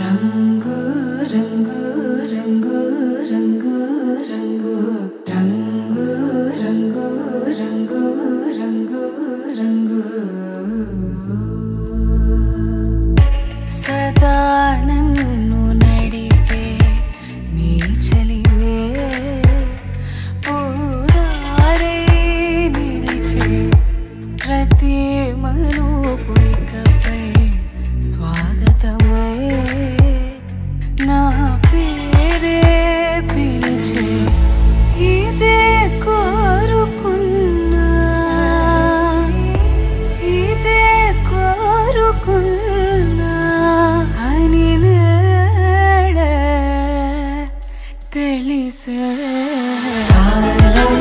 రంగు రంగు రంగు రంగు రంగు రంగు రంగు రంగు రంగు రంగు సదా నన్ను నడిపే నీ చలివే పూరారే నిలిచే ప్రతి మనుపు ఇకపై స్వాగతమై నా పేరే పిలిచే ఇదే కోరుకున్నా ఇదే కోరుకున్నా అని నేడే తెలిసే కాలం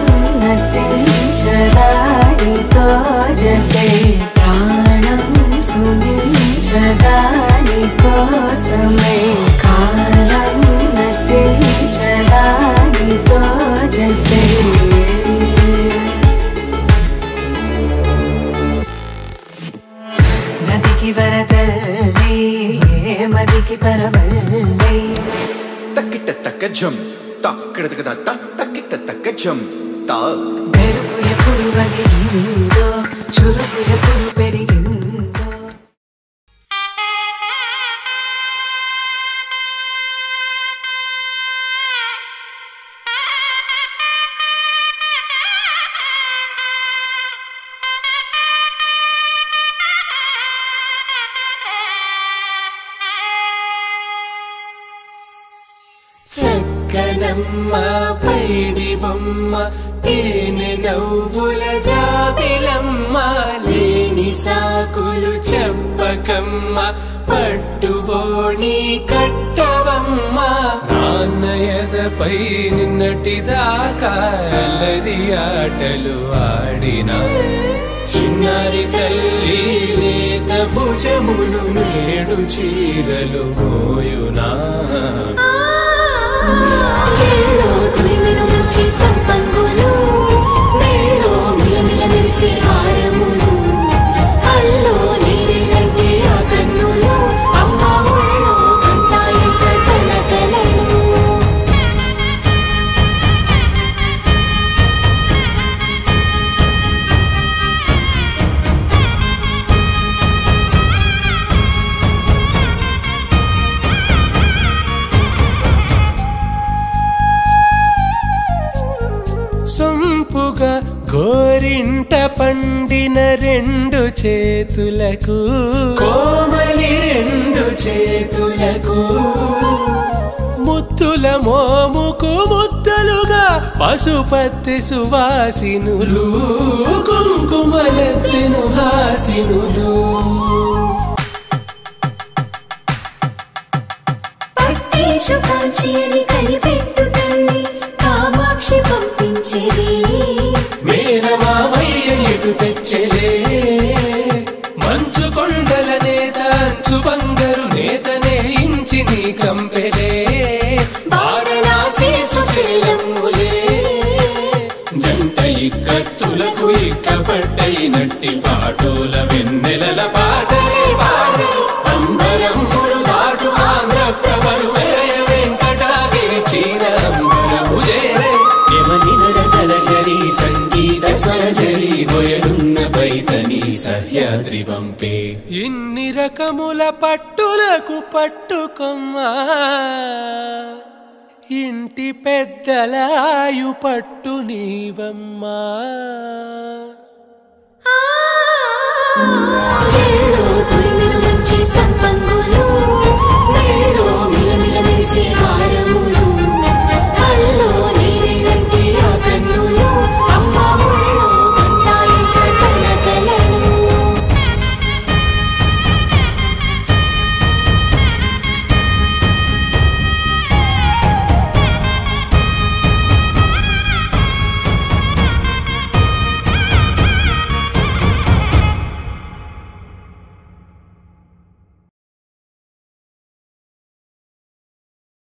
నటించదానితో జతే ప్రాణం సుమించదాని కోసమై కాలం నటించదానితో జతే నదికి వరదల్లి మదికి పరవల్లి తక్కిట తక్క జం తక్కడ తక్క తక్కిట తక్క జం తా మెరుపు ఎప్పుడు వలిందో చురుకు ఎప్పుడు పెరిగిందో చక్కనమ్మ పైడి బొమ్మ తేనె నవ్వుల జాబిలమ్మ లేని సాకులు చెప్పకమ్మ పట్టువోణి కట్టవమ్మ నాన్నయదపై నిన్నటిదాకా అల్లరి ఆటలు ఆడినా చిన్నారి తల్లి లేత భుజములు నేడు చీరలు మోయునా చెల్లో తురిమిను మంచి సంపంగులు మెళ్ళో మిలమిల మెరిసే హారములు అల్లో నీరిలంటే ఆ కన్నులు అమ్మ ఒళ్ళో కంటాయంట తన కలను సొంపుగా గోరింట పండిన రెండు చేతులకు కోమలి రెండు చేతులకు ముత్తుల మోముకు ముద్దలుగా పశుపత్తి సువాసినులు కుంకుమలెత్తిను హాసినులు పట్టేశు కాంచి అని కనిపెట్టు తల్లి కామాక్షి పంపించిది మేనమామయ్య ఎటు తెచ్చలే మంచు కొండల నేత అంచు బంగారు నేతనే ఇంచి నీ కంపెలే వారణాసి సుచేలమ్ములే జంట ఇక్కత్తులకు ఇక్కపట్టై నట్టి పాటోల వెన్నెలల పాటలే పాడే అంబరమ్ములు దాటు ఆంధ్ర ప్రభలు వేయ వెంకటాగిరి చీర అంబరము చేరే యమని నడకల జరి సంగీత స్వరజరి హొయలున్న పైతని సహ్యాద్రి పంపే ఇన్ని రకముల పట్టులకు పట్టుకొమ్మా ఇంటి పెద్దలాయు పట్టు నీవమ్మా